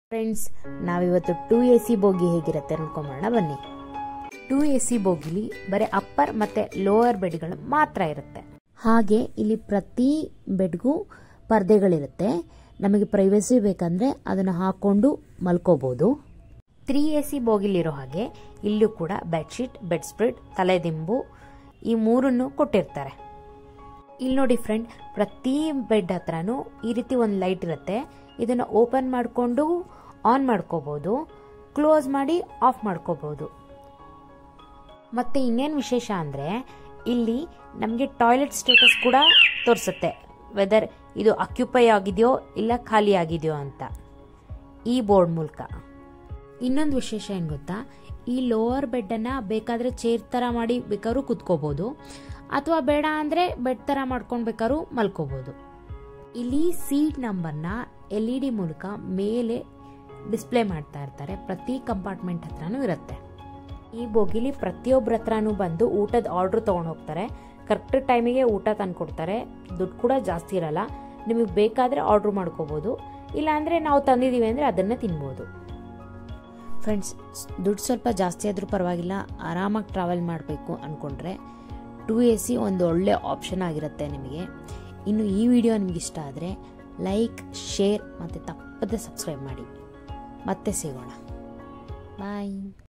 friends ನಾವಿವತ್ತು two A C bogie ಹೇಗಿರುತ್ತೆ ನೋಡ್ಕೊಂಬರೋಣ ಬನ್ನಿ ಟೂ ಎ ಸಿ ಬೋಗಿಲಿ ಬರೀ ಅಪ್ಪರ್ ಮತ್ತೆ ಲೋವರ್ ಬೆಡ್ಗಳು ಮಾತ್ರ ಇರುತ್ತೆ ಹಾಗೆ ಇಲ್ಲಿ ಪ್ರತಿ ಬೆಡ್ಗೂ ಪರ್ದೆಗಳಿರುತ್ತೆ ನಮಗೆ ಪ್ರೈವಸಿ ಬೇಕಂದ್ರೆ ಅದನ್ನು ಹಾಕೊಂಡು ಮಲ್ಕೋಬಹುದು ತ್ರೀ ಎ ಸಿ ಬೋಗಿಲಿರೋ ಹಾಗೆ ಇಲ್ಲೂ ಕೂಡ ಬೆಡ್ಶೀಟ್ ಬೆಡ್ ಸ್ಪ್ರೆಡ್ ತಲೆದಿಂಬು ಈ ಮೂರನ್ನು ಕೊಟ್ಟಿರ್ತಾರೆ ಇಲ್ಲಿ ನೋಡಿ ಫ್ರೆಂಡ್ ಪ್ರತಿ ಬೆಡ್ ಹತ್ರನೂ ಈ ರೀತಿ ಒಂದು ಲೈಟ್ ಇರುತ್ತೆ ಇದನ್ನು ಓಪನ್ ಮಾಡಿಕೊಂಡು ಆನ್ ಮಾಡ್ಕೋಬಹುದು ಕ್ಲೋಸ್ ಮಾಡಿ ಆಫ್ ಮಾಡ್ಕೋಬಹುದು ಮತ್ತೆ ಇನ್ನೇನು ವಿಶೇಷ ಅಂದರೆ ಇಲ್ಲಿ ನಮಗೆ ಟಾಯ್ಲೆಟ್ ಸ್ಟೇಟಸ್ ಕೂಡ ತೋರಿಸುತ್ತೆ ವೆದರ್ ಇದು ಅಕ್ಯುಪೈ ಆಗಿದೆಯೋ ಇಲ್ಲ ಖಾಲಿ ಆಗಿದೆಯೋ ಅಂತ ಈ ಬೋರ್ಡ್ ಮೂಲಕ ಇನ್ನೊಂದು ವಿಶೇಷ ಏನು ಗೊತ್ತಾ ಈ ಲೋವರ್ ಬೆಡ್ಡನ್ನು ಬೇಕಾದರೆ ಚೇರ್ ಥರ ಮಾಡಿ ಬೇಕಾದ್ರೂ ಕುತ್ಕೋಬೋದು ಅಥವಾ ಬೇಡ ಅಂದರೆ ಬೆಡ್ ಥರ ಮಾಡ್ಕೊಂಡು ಬೇಕಾದ್ರೂ ಮಲ್ಕೋಬೋದು ಇಲ್ಲಿ ಸೀಟ್ ನಂಬರ್ನ ಎಲ್ ಇ ಡಿ ಮೂಲಕ ಮೇಲೆ ಡಿಸ್ಪ್ಲೇ ಮಾಡ್ತಾ ಇರ್ತಾರೆ ಪ್ರತಿ ಕಂಪಾರ್ಟ್ಮೆಂಟ್ ಹತ್ರನೂ ಇರುತ್ತೆ ಈ ಬೋಗಿಲಿ ಪ್ರತಿಯೊಬ್ಬರ ಹತ್ರನೂ ಬಂದು ಊಟದ ಆರ್ಡ್ರ್ ತೊಗೊಂಡು ಹೋಗ್ತಾರೆ ಕರೆಕ್ಟ್ ಟೈಮಿಗೆ ಊಟ ತಂದು ಕೊಡ್ತಾರೆ ದುಡ್ಡು ಕೂಡ ಜಾಸ್ತಿ ಇರಲ್ಲ ನಿಮಗೆ ಬೇಕಾದರೆ ಆರ್ಡ್ರ್ ಮಾಡ್ಕೋಬೋದು ಇಲ್ಲಾಂದರೆ ನಾವು ತಂದಿದ್ದೀವಿ ಅಂದರೆ ಅದನ್ನು ತಿನ್ಬೋದು ಫ್ರೆಂಡ್ಸ್ ದುಡ್ಡು ಸ್ವಲ್ಪ ಜಾಸ್ತಿ ಆದರೂ ಪರವಾಗಿಲ್ಲ ಆರಾಮಾಗಿ ಟ್ರಾವೆಲ್ ಮಾಡಬೇಕು ಅಂದ್ಕೊಂಡ್ರೆ ಟೂ ಎ ಸಿ ಒಂದು ಒಳ್ಳೆ ಆಪ್ಷನ್ ಆಗಿರುತ್ತೆ ನಿಮಗೆ ಇನ್ನು ಈ ವಿಡಿಯೋ ನಿಮ್ಗೆ ಇಷ್ಟ ಆದರೆ ಲೈಕ್ ಶೇರ್ ಮತ್ತು ತಪ್ಪದೆ ಸಬ್ಸ್ಕ್ರೈಬ್ ಮಾಡಿ ಮತ್ತೆ ಸಿಗೋಣ ಬಾಯ್